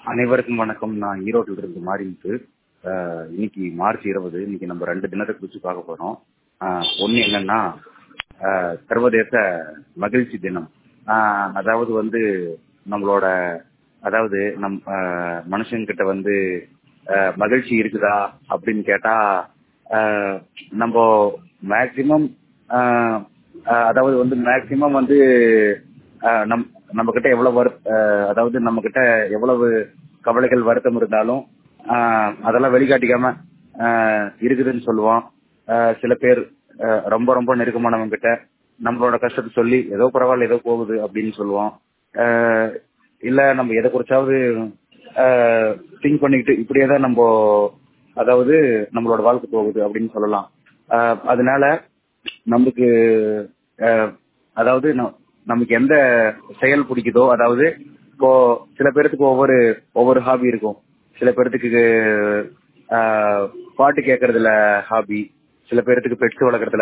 அனைவருக்கும் வணக்கம் நான் ஈரோட்டில் இருந்து மாறிட்டு இன்னைக்கு மார்ச் இருபது இன்னைக்கு நம்ம ரெண்டு தினத்தை குறிச்சு பார்க்க போறோம் ஒன்னு என்னன்னா ஆஹ் சர்வதேச மகிழ்ச்சி தினம் ஆஹ் அதாவது வந்து நம்மளோட அதாவது நம் ஆஹ் மனுஷங்கிட்ட வந்து ஆஹ் மகிழ்ச்சி இருக்குதா அப்படின்னு கேட்டா ஆஹ் நம்ம மேக்சிமம் அதாவது வந்து மேக்சிமம் வந்து ஆஹ் நம் நம்ம கிட்ட எவ்வளவு வரு ஆஹ் அதாவது நம்ம கிட்ட எவ்வளவு கவலைகள் வருத்தம் இருந்தாலும் ஆஹ் அதெல்லாம் வெளிக்காட்டிக்காம ஆஹ் இருக்குதுன்னு சொல்லுவோம் ஆஹ் சில பேர் ஆஹ் ரொம்ப ரொம்ப நெருக்கமானவங்க கிட்ட நம்மளோட கஷ்டத்தை சொல்லி ஏதோ பரவாயில்ல ஏதோ போகுது அப்படின்னு சொல்லுவோம் ஆஹ் இல்ல நம்ம எதை குறிச்சாவது திங்க் பண்ணிக்கிட்டு இப்படியே தான் நம்ம அதாவது நம்மளோட வாழ்க்கை போகுது அப்படின்னு சொல்லலாம் ஆஹ் அதனால நமக்கு ஆஹ் அதாவது ந- நமக்கு எந்த செயல் பிடிக்குதோ அதாவது இப்போ சில பேர்த்துக்கு ஒவ்வொரு ஒவ்வொரு ஹாபி இருக்கும் சில பேர்த்துக்கு ஆஹ் பாட்டு கேட்கறதுல ஹாபி சில பேர்த்துக்கு பெட்ஸ் வளர்க்கறதுல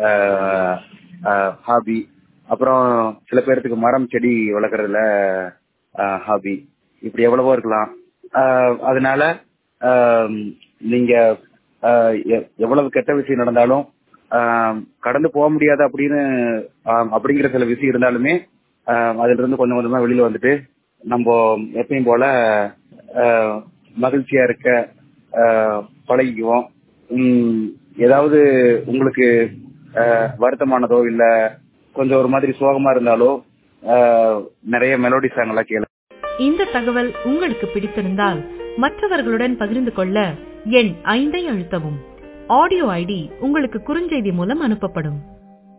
ஹாபி அப்புறம் சில பேர்த்துக்கு மரம் செடி வளர்க்கறதுல ஹாபி இப்படி எவ்வளவோ இருக்கலாம் ஆஹ் அதனால ஆஹ் நீங்க ஆஹ் எ- எவ்வளவு கெட்ட விஷயம் நடந்தாலும் ஆஹ் கடந்து போக முடியாது அப்படின்னு ஆஹ் அப்படிங்கிற சில விஷயம் இருந்தாலுமே ஆஹ் அதுல இருந்து கொஞ்சம் கொஞ்சமா வெளியில வந்துட்டு நம்ம எப்பயும் போல ஆஹ் மகிழ்ச்சியா இருக்க ஆஹ் பழகிக்குவோம் உம் ஏதாவது உங்களுக்கு ஆஹ் வருத்தமானதோ இல்ல கொஞ்சம் ஒரு மாதிரி சோகமா இருந்தாலோ ஆஹ் நிறைய மெலோடி சாங் எல்லாம் கேளு இந்த தகவல் உங்களுக்கு பிடித்திருந்தால் மற்றவர்களுடன் பகிர்ந்து கொள்ள எண் ஐந்தை அழுத்தவும் ஆடியோ ஐடி உங்களுக்கு குறுஞ்செய்தி மூலம் அனுப்பப்படும்